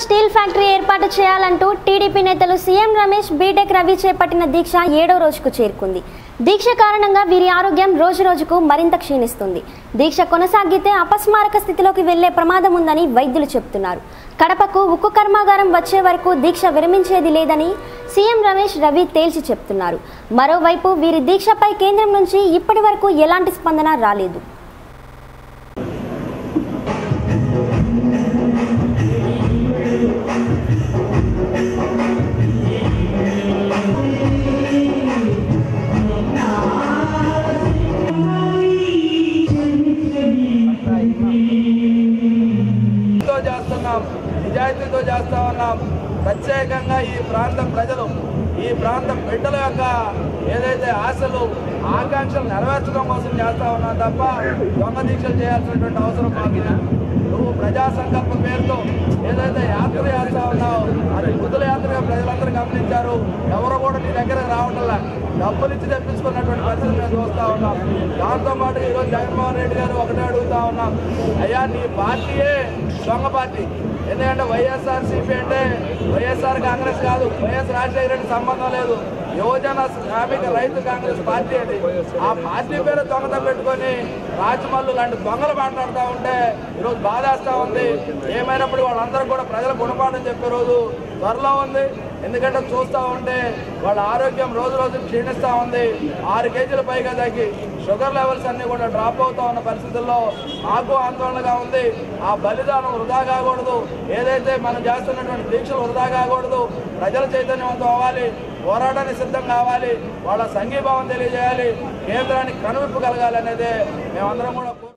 steel factory ఏర్పాటు చేయాలంటూ TDP నేతలు సీఎం రమేష్ బీటెక్ రవి చేపట్టిన దీక్ష ఏడో రోజుకు చేరుకుంది దీక్ష కారణంగా వీరి ఆరోగ్యం రోజు రోజుకు మరింత క్షీణిస్తుంది దీక్ష కొనసాగితే అపస్మారక స్థితిలోకి వెళ్లే ప్రమాదం ఉందని వైద్యులు చెబుతున్నారు కడపకు ఉక్కు కర్మాగారం వచ్చే వరకు దీక్ష విరమించేది లేదని సీఎం రమేష్ రవి తేల్చి చెప్తున్నారు మరోవైపు వీరి దీక్షపై కేంద్రం నుంచి ఇప్పటి వరకు ఎలాంటి స్పందన రాలేదు తో చేస్తున్నాం నిజాయితీతో చేస్తా ఉన్నాం ప్రత్యేకంగా ఈ ప్రాంతం ప్రజలు ఈ ప్రాంతం బిడ్డల యొక్క ఏదైతే ఆశలు ఆకాంక్షలు నెరవేర్చడం కోసం చేస్తా ఉన్నాం తప్ప దొంగ దీక్షలు చేయాల్సినటువంటి అవసరం మాకు నువ్వు ప్రజా సంకల్ప పేరుతో ఏదైతే యాత్ర చేస్తా ఉన్నావు అది బుద్ధుల యాత్రగా ప్రజలందరూ గమనించారు ఎవరు కూడా నీ దగ్గరకు రావట్లా డబ్బులు ఇచ్చి తెప్పించుకున్నటువంటి పరిస్థితి మేము చూస్తా ఉన్నాం దాంతో పాటు ఈరోజు జగన్మోహన్ రెడ్డి గారు ఒకటే అడుగుతా ఉన్నాం అయ్యా నీ పార్టీయే దొంగ పార్టీ ఎందుకంటే వైఎస్ఆర్ సిపి అంటే వైఎస్ఆర్ కాంగ్రెస్ కాదు వైఎస్ రాజశేఖర రెడ్డి సంబంధం లేదు యువజన శ్రామిక రైతు కాంగ్రెస్ పార్టీ అది ఆ పార్టీ పేరు దొంగత పెట్టుకొని రాజమల్లు లాంటి దొంగలు మాట్లాడుతూ ఉంటే ఈరోజు బాధేస్తా ఉంది ఏమైనప్పుడు వాళ్ళందరూ కూడా ప్రజల గుణపాఠం చెప్పే రోజు త్వరలో ఉంది ఎందుకంటే చూస్తూ ఉంటే వాళ్ళ ఆరోగ్యం రోజు రోజు క్షీణిస్తూ ఉంది ఆరు కేజీల పైగా తగ్గి షుగర్ లెవెల్స్ అన్నీ కూడా డ్రాప్ అవుతా ఉన్న పరిస్థితుల్లో మాకు ఆందోళనగా ఉంది ఆ బలిదానం వృధా కాకూడదు ఏదైతే మనం చేస్తున్నటువంటి దీక్షలు వృధా కాకూడదు ప్రజల చైతన్యవంతం అవ్వాలి పోరాటానికి సిద్ధం కావాలి వాళ్ళ సంఘీభావం తెలియజేయాలి కేంద్రానికి కనువిప్పు కలగాలి అనేది మేమందరం కూడా